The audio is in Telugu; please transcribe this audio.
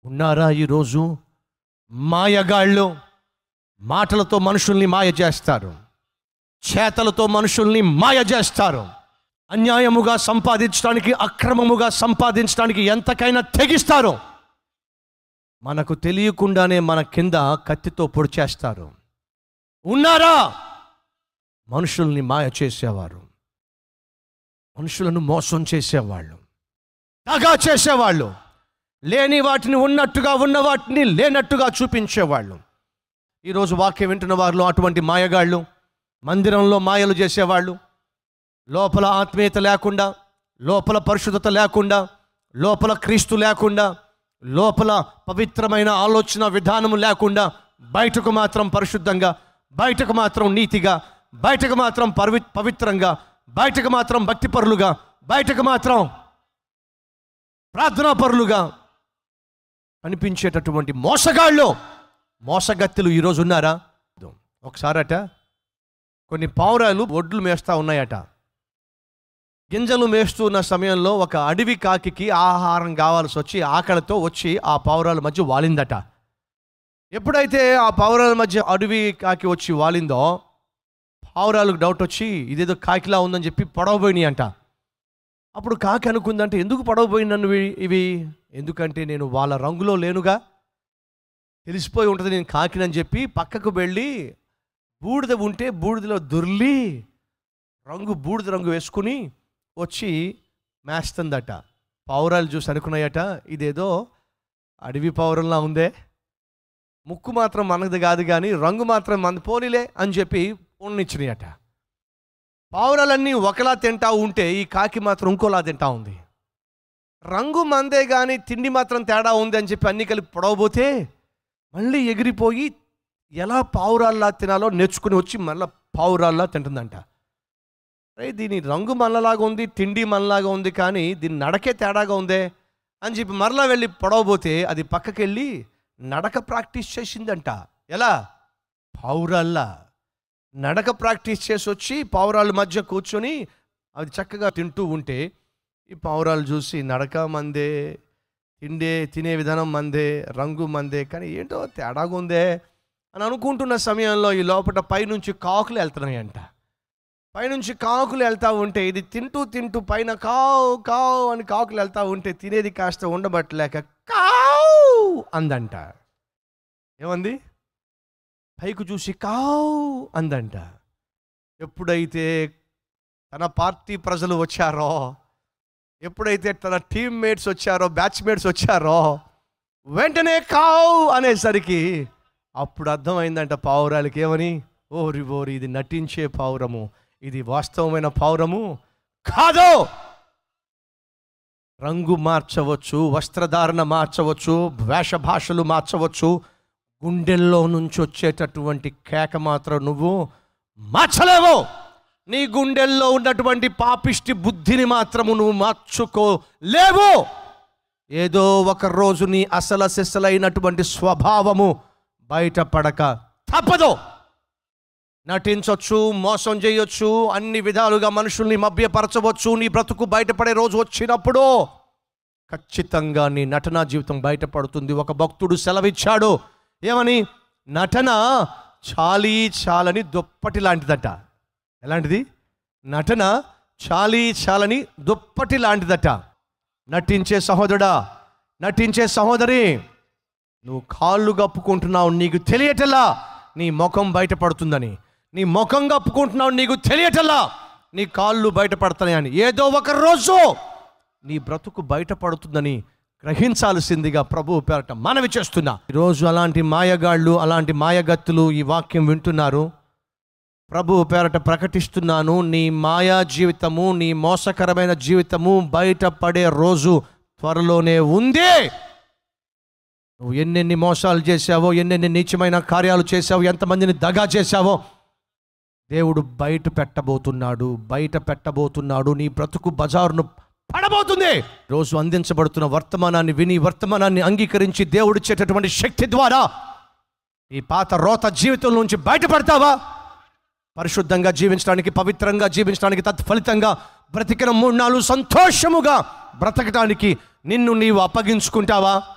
ఉన్నారా ఈరోజు మాయగాళ్ళు మాటలతో మనుషుల్ని మాయ చేస్తారు చేతలతో మనుషుల్ని మాయ చేస్తారు అన్యాయముగా సంపాదించడానికి అక్రమముగా సంపాదించడానికి ఎంతకైనా తెగిస్తారు మనకు తెలియకుండానే మన కింద కత్తితో పొడి చేస్తారు ఉన్నారా మనుషుల్ని మాయ చేసేవారు మనుషులను మోసం చేసేవాళ్ళు దగా చేసేవాళ్ళు లేని వాటిని ఉన్నట్టుగా ఉన్న వాటిని లేనట్టుగా చూపించేవాళ్ళు ఈరోజు వాక్యం వింటున్న వారిలో అటువంటి మాయగాళ్ళు మందిరంలో మాయలు చేసేవాళ్ళు లోపల ఆత్మీయత లేకుండా లోపల పరిశుద్ధత లేకుండా లోపల క్రీస్తు లేకుండా లోపల పవిత్రమైన ఆలోచన విధానము లేకుండా బయటకు మాత్రం పరిశుద్ధంగా బయటకు మాత్రం నీతిగా బయటకు మాత్రం పవి పవిత్రంగా బయటకు మాత్రం భక్తిపరులుగా బయటకు మాత్రం ప్రార్థనాపరులుగా అనిపించేటటువంటి మోసగాళ్ళు మోసగత్తెలు ఈరోజు ఉన్నారా ఒకసారట కొన్ని పావురాలు ఒడ్లు మేస్తా ఉన్నాయట గింజలు మేస్తున్న సమయంలో ఒక అడవి కాకికి ఆహారం కావాల్సి వచ్చి ఆకలితో వచ్చి ఆ పావురాల మధ్య వాలిందట ఎప్పుడైతే ఆ పావురాల మధ్య అడవి కాకి వచ్చి వాలిందో పావురాలకు డౌట్ వచ్చి ఇదేదో కాకిలా ఉందని చెప్పి పొడవబోయినాయి అంట అప్పుడు కాకి అనుకుందంటే ఎందుకు పొడవబోయి నన్ను ఇవి- ఇవి ఎందుకంటే నేను వాళ్ళ రంగులో లేనుగా తెలిసిపోయి ఉంటుంది నేను కాకినని చెప్పి పక్కకు వెళ్ళి బూడిద ఉంటే బూడిదలో దొర్లి రంగు బూడిద రంగు వేసుకుని వచ్చి మేస్తుందట పావురాలు చూసి అనుకున్నాయట ఇదేదో అడవి పావురంలా ఉందే ముక్కు మాత్రం మనది కాదు కానీ రంగు మాత్రం మన పోనీలే అని చెప్పి ఉన్నిచ్చినాయట పావురాలన్నీ ఒకలా తింటా ఉంటే ఈ కాకి మాత్రం ఇంకోలా తింటా ఉంది రంగు మందే కానీ తిండి మాత్రం తేడా ఉంది అని చెప్పి అన్ని కలిపి పొడవబోతే మళ్ళీ ఎగిరిపోయి ఎలా పావురాల్లా తినాలో నేర్చుకుని వచ్చి మళ్ళీ పావురాల్లా తింటుందంట అరే దీని రంగు మనలాగా ఉంది తిండి మనలాగా ఉంది కానీ దీని నడకే తేడాగా ఉందే అని చెప్పి మరలా వెళ్ళి పొడవబోతే అది పక్కకెళ్ళి నడక ప్రాక్టీస్ చేసిందంట ఎలా పావురాల్లా నడక ప్రాక్టీస్ చేసి వచ్చి పావురాల మధ్య కూర్చొని అది చక్కగా తింటూ ఉంటే ఈ పావురాలు చూసి నడక మందే తిండే తినే విధానం మందే రంగు మందే కానీ ఏంటో తేడాగా ఉందే అని అనుకుంటున్న సమయంలో ఈ లోపల పైనుంచి కాకులు వెళ్తున్నాయంట పైనుంచి కాకులు వెళ్తా ఉంటే ఇది తింటూ తింటూ పైన కావు కావు అని కాకులు వెళ్తా ఉంటే తినేది కాస్త ఉండబట్టలేక కావు అందంట ఏమంది పైకి చూసి కావు అందంట ఎప్పుడైతే తన పార్టీ ప్రజలు వచ్చారో ఎప్పుడైతే తన టీమ్మేట్స్ వచ్చారో బ్యాచ్మేట్స్ వచ్చారో వెంటనే కావు అనేసరికి అప్పుడు అర్థమైందంట పావురాలకి ఏమని ఓరి ఓరి ఇది నటించే పావురము ఇది వాస్తవమైన పావురము కాదు రంగు మార్చవచ్చు వస్త్రధారణ మార్చవచ్చు వేష భాషలు మార్చవచ్చు గుండెల్లో నుంచి వచ్చేటటువంటి కేక మాత్రం నువ్వు మార్చలేవు నీ గుండెల్లో ఉన్నటువంటి పాపిష్టి బుద్ధిని మాత్రము నువ్వు మార్చుకోలేవు ఏదో ఒక రోజు నీ అసల సిసలైనటువంటి స్వభావము బయటపడక తప్పదు నటించవచ్చు మోసం చేయొచ్చు అన్ని విధాలుగా మనుషుల్ని మభ్యపరచవచ్చు నీ బ్రతుకు బయటపడే రోజు వచ్చినప్పుడు ఖచ్చితంగా నీ నటనా జీవితం బయటపడుతుంది ఒక భక్తుడు సెలవిచ్చాడు ఏమని నటన చాలీ చాలని దుప్పటి లాంటిదట ఎలాంటిది నటన చాలీ చాలని దుప్పటి లాంటిదట నటించే సహోదరుడా నటించే సహోదరి నువ్వు కాళ్ళు కప్పుకుంటున్నావు నీకు తెలియటలా నీ ముఖం బయటపడుతుందని నీ ముఖం కప్పుకుంటున్నావు నీకు తెలియటలా నీ కాళ్ళు బయటపడతాయని ఏదో ఒక రోజు నీ బ్రతుకు బయటపడుతుందని గ్రహించాల్సిందిగా ప్రభు పేరట మనవి చేస్తున్నా ఈరోజు అలాంటి మాయగాళ్ళు అలాంటి మాయగత్తులు ఈ వాక్యం వింటున్నారు ప్రభు పేరట ప్రకటిస్తున్నాను నీ మాయా జీవితము నీ మోసకరమైన జీవితము బయటపడే రోజు త్వరలోనే ఉంది నువ్వు ఎన్నెన్ని మోసాలు చేశావో ఎన్నెన్ని నీచమైన కార్యాలు చేశావో ఎంతమందిని దగా చేశావో దేవుడు బయట పెట్టబోతున్నాడు బయట పెట్టబోతున్నాడు నీ బ్రతుకు బజారును పడబోతుంది రోజు అందించబడుతున్న వర్తమానాన్ని విని వర్తమానాన్ని అంగీకరించి దేవుడిచ్చేటటువంటి శక్తి ద్వారా ఈ పాత రోత జీవితం నుంచి బయటపడతావా పరిశుద్ధంగా జీవించడానికి పవిత్రంగా జీవించడానికి తత్ఫలితంగా బ్రతికిన మూడు నాలుగు సంతోషముగా బ్రతకటానికి నిన్ను నీవు అప్పగించుకుంటావా